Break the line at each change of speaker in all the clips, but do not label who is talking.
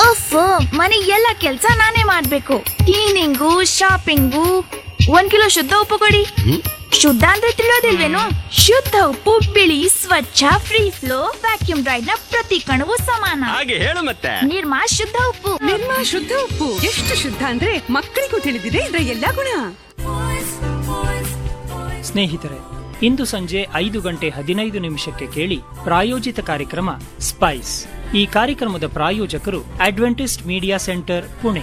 of ಮನೆ ಎಲ್ಲ ಕೆಲ್ಸ ನಾನೇ ಮಾಡ್ಬೇಕು ಕ್ಲೀನಿಂಗು ಶಾಪಿಂಗು ಒಂದ್ ಕಿಲೋ ಶುದ್ಧ ಉಪ್ಪು ಕೊಡಿ ಶುದ್ಧ ಅಂದ್ರೆ ತಿಳಿಯೋದಿಲ್ವೇನು ಶುದ್ಧ ಉಪ್ಪು ಬಿಳಿ ಸ್ವಚ್ಛ ಫ್ರೀ ಫ್ಲೋ ವ್ಯಾಕ್ಯೂಮ್ ಡ್ರೈಡ್ ನ ಪ್ರತಿ ಕಣವು ಸಮಾನ
ಹಾಗೆ ಹೇಳು ಮತ್ತೆ
ನಿರ್ಮಾ ಶುದ್ಧ ಉಪ್ಪು
ನಿರ್ಮಾ ಶುದ್ಧ ಉಪ್ಪು ಎಷ್ಟು ಶುದ್ಧ ಅಂದ್ರೆ ಮಕ್ಕಳಿಗೂ ತಿಳಿದಿದೆ ಇದರ ಎಲ್ಲಾ ಗುಣ
ಸ್ನೇಹಿತರೆ ಇಂದು ಸಂಜೆ ಐದು ಗಂಟೆ ಹದಿನೈದು ನಿಮಿಷಕ್ಕೆ ಕೇಳಿ ಪ್ರಾಯೋಜಿತ ಕಾರ್ಯಕ್ರಮ ಸ್ಪೈಸ್ ಈ ಕಾರ್ಯಕ್ರಮದ ಪ್ರಾಯೋಜಕರು adventist media centre Pune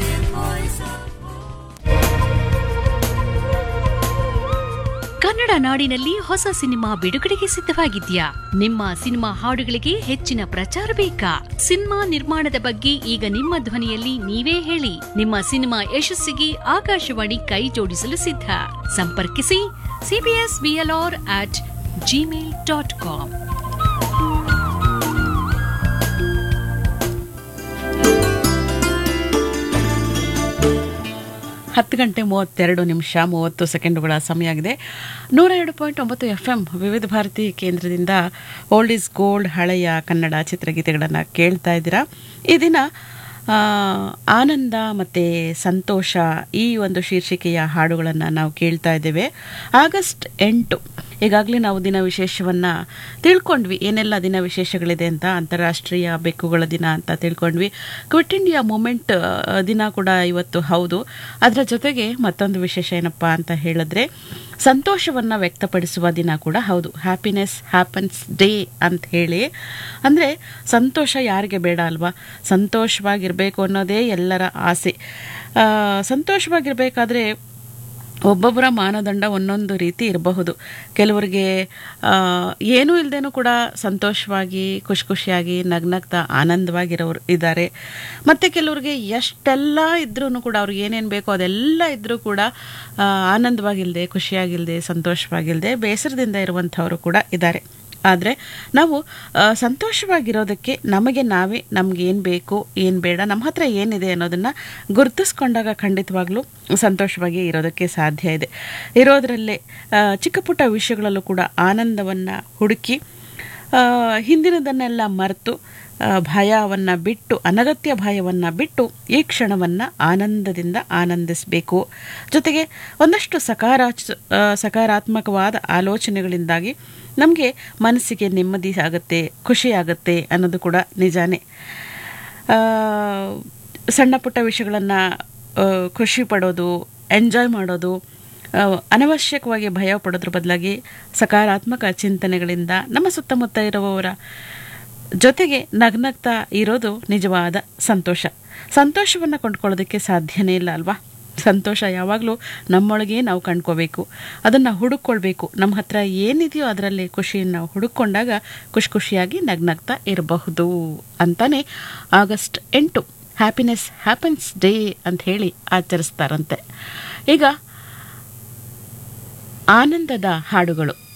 Kannada ನಾಡಿನಲ್ಲಿ ಹೊಸ ಸಿನಿಮಾ ಬಿಡುಗಡೆಗೆ ಸಿದ್ಧವಾಗಿದ್ಯಾ ನಿಮ್ಮ ಸಿನಿಮಾ ಹಾಡುಗಳಿಗೆ ಹೆಚ್ಚಿನ ಪ್ರಚಾರ ಬೇಕಾ ಸಿನಿಮಾ ನಿರ್ಮಾಣದ ಬಗ್ಗೆ ಈಗ ನಿಮ್ಮ ಧ್ವನಿಯಲ್ಲಿ ನೀವೇ ಹೇಳಿ ನಿಮ್ಮ ಸಿನಿಮಾ ಯಶಸ್ಸಿಗೆ ಆಕಾಶವಾಣಿ ಕೈ ಜೋಡಿಸಲು ಸಿದ್ಧ ಸಂಪರ್ಕಿಸಿ CBS BLR at Gmail dot com
ಹತ್ತು ಗಂಟೆ ಮೂವತ್ತೆರಡು ನಿಮಿಷ ಮೂವತ್ತು ಸೆಕೆಂಡುಗಳ ಸಮಯ ಆಗಿದೆ ನೂರ ಎರಡು ಪಾಯಿಂಟ್ ಒಂಬತ್ತು ಎಫ್ ಎಂ ವಿವಿಧ ಭಾರತಿ ಕೇಂದ್ರದಿಂದ ಓಲ್ಡ್ ಈಸ್ ಗೋಲ್ಡ್ ಹಳೆಯ ಕನ್ನಡ ಚಿತ್ರಗೀತೆಗಳನ್ನು ಕೇಳ್ತಾ ಇದ್ದೀರಾ ಈ ದಿನ ಆ, ಆನಂದ ಮತ್ತು ಸಂತೋಷ ಈ ಒಂದು ಶೀರ್ಷಿಕೆಯ ಹಾಡುಗಳನ್ನು ನಾವು ಕೇಳ್ತಾ ಇದ್ದೇವೆ ಆಗಸ್ಟ್ ಎಂಟು ಈಗಾಗಲೇ ನಾವು ದಿನ ವಿಶೇಷವನ್ನು ತಿಳ್ಕೊಂಡ್ವಿ ಏನೆಲ್ಲ ದಿನ ವಿಶೇಷಗಳಿದೆ ಅಂತ ಅಂತಾರಾಷ್ಟ್ರೀಯ ಬೆಕ್ಕುಗಳ ದಿನ ಅಂತ ತಿಳ್ಕೊಂಡ್ವಿ ಕ್ವಿಟ್ ಇಂಡಿಯಾ ಮೂಮೆಂಟ್ ದಿನ ಕೂಡ ಇವತ್ತು ಹೌದು ಅದರ ಜೊತೆಗೆ ಮತ್ತೊಂದು ವಿಶೇಷ ಏನಪ್ಪ ಅಂತ ಹೇಳಿದ್ರೆ ಸಂತೋಷವನ್ನು ವ್ಯಕ್ತಪಡಿಸುವ ದಿನ ಕೂಡ ಹೌದು ಹ್ಯಾಪಿನೆಸ್ ಹ್ಯಾಪನ್ಸ್ ಡೇ ಅಂತ ಹೇಳಿ ಅಂದರೆ ಸಂತೋಷ ಯಾರಿಗೆ ಬೇಡ ಅಲ್ವಾ ಸಂತೋಷವಾಗಿರಬೇಕು ಅನ್ನೋದೇ ಎಲ್ಲರ ಆಸೆ ಆ, ಸಂತೋಷವಾಗಿರಬೇಕಾದ್ರೆ ಒಬ್ಬೊಬ್ಬರ ಮಾನದಂಡ ಒಂದೊಂದು ರೀತಿ ಇರಬಹುದು ಕೆಲವರಿಗೆ ಆ, ಏನೂ ಇಲ್ಲದೇನೂ ಕೂಡ ಸಂತೋಷವಾಗಿ ಖುಷಿ ಖುಷಿಯಾಗಿ ನಗ್ನಗ್ತಾ ಆನಂದವಾಗಿರೋರು ಇದ್ದಾರೆ ಮತ್ತು ಕೆಲವ್ರಿಗೆ ಎಷ್ಟೆಲ್ಲ ಇದ್ರೂ ಕೂಡ ಅವ್ರಿಗೆ ಏನೇನು ಬೇಕೋ ಅದೆಲ್ಲ ಇದ್ದರೂ ಕೂಡ ಆ, ಆನಂದವಾಗಿಲ್ಲದೆ ಖುಷಿಯಾಗಿಲ್ಲದೆ ಸಂತೋಷವಾಗಿಲ್ಲದೆ ಬೇಸರದಿಂದ ಇರುವಂಥವರು ಕೂಡ ಇದ್ದಾರೆ ಆದರೆ ನಾವು ಆ, ಸಂತೋಷವಾಗಿರೋದಕ್ಕೆ ನಮಗೆ ನಾವೇ ನಮ್ಗೆ ಏನು ಬೇಕು ಏನು ಬೇಡ ನಮ್ಮ ಹತ್ರ ಏನಿದೆ ಅನ್ನೋದನ್ನು ಗುರುತಿಸ್ಕೊಂಡಾಗ ಖಂಡಿತವಾಗ್ಲೂ ಸಂತೋಷವಾಗಿ ಇರೋದಕ್ಕೆ ಸಾಧ್ಯ ಇದೆ ಇರೋದರಲ್ಲೇ ಆ, ಚಿಕ್ಕ ಪುಟ್ಟ ವಿಷಯಗಳಲ್ಲೂ ಕೂಡ ಆನಂದವನ್ನು ಹುಡುಕಿ ಆ, ಹಿಂದಿನದನ್ನೆಲ್ಲ ಮರೆತು ಆ, ಭಯವನ್ನು ಬಿಟ್ಟು ಅನಗತ್ಯ ಭಯವನ್ನು ಬಿಟ್ಟು ಈ ಕ್ಷಣವನ್ನು ಆನಂದದಿಂದ ಆನಂದಿಸಬೇಕು ಜೊತೆಗೆ ಒಂದಷ್ಟು ಸಕಾರಾಚ ಆ, ಸಕಾರಾತ್ಮಕವಾದ ಆಲೋಚನೆಗಳಿಂದಾಗಿ ನಮಗೆ ಮನಸ್ಸಿಗೆ ನೆಮ್ಮದಿ ಆಗುತ್ತೆ ಖುಷಿ ಆಗುತ್ತೆ ಅನ್ನೋದು ಕೂಡ ನಿಜಾನೇ ಆ, ಸಣ್ಣ ಪುಟ್ಟ ವಿಷಯಗಳನ್ನು ಖುಷಿ ಪಡೋದು ಎಂಜಾಯ್ ಮಾಡೋದು ಆ, ಅನವಶ್ಯಕವಾಗಿ ಭಯ ಪಡೋದ್ರ ಬದಲಾಗಿ ಸಕಾರಾತ್ಮಕ ಚಿಂತನೆಗಳಿಂದ ನಮ್ಮ ಸುತ್ತಮುತ್ತ ಇರುವವರ ಜೊತೆಗೆ ನಗ್ನಗ್ತಾ ಇರೋದು ನಿಜವಾದ ಸಂತೋಷ ಸಂತೋಷವನ್ನು ಕೊಂಡ್ಕೊಳ್ಳೋದಕ್ಕೆ ಸಾಧ್ಯನೇ ಇಲ್ಲ ಅಲ್ವಾ ಸಂತೋಷ ಯಾವಾಗಲೂ ನಮ್ಮೊಳಗೆ ನಾವು ಕಂಡ್ಕೋಬೇಕು ಅದನ್ನು ಹುಡುಕೊಳ್ಬೇಕು ನಮ್ಮ ಹತ್ರ ಏನಿದೆಯೋ ಅದರಲ್ಲಿ ಖುಷಿಯನ್ನು ಹುಡುಕೊಂಡಾಗ ಖುಷಿ ಖುಷಿಯಾಗಿ ನಗ್ನಗ್ತಾ ಇರಬಹುದು ಅಂತಾನೆ ಆಗಸ್ಟ್ ಎಂಟು ಹ್ಯಾಪಿನೆಸ್ ಹ್ಯಾಪನ್ಸ್ ಡೇ ಅಂತ ಹೇಳಿ ಆಚರಿಸ್ತಾರಂತೆ ಈಗ ಆನಂದದ ಹಾಡುಗಳು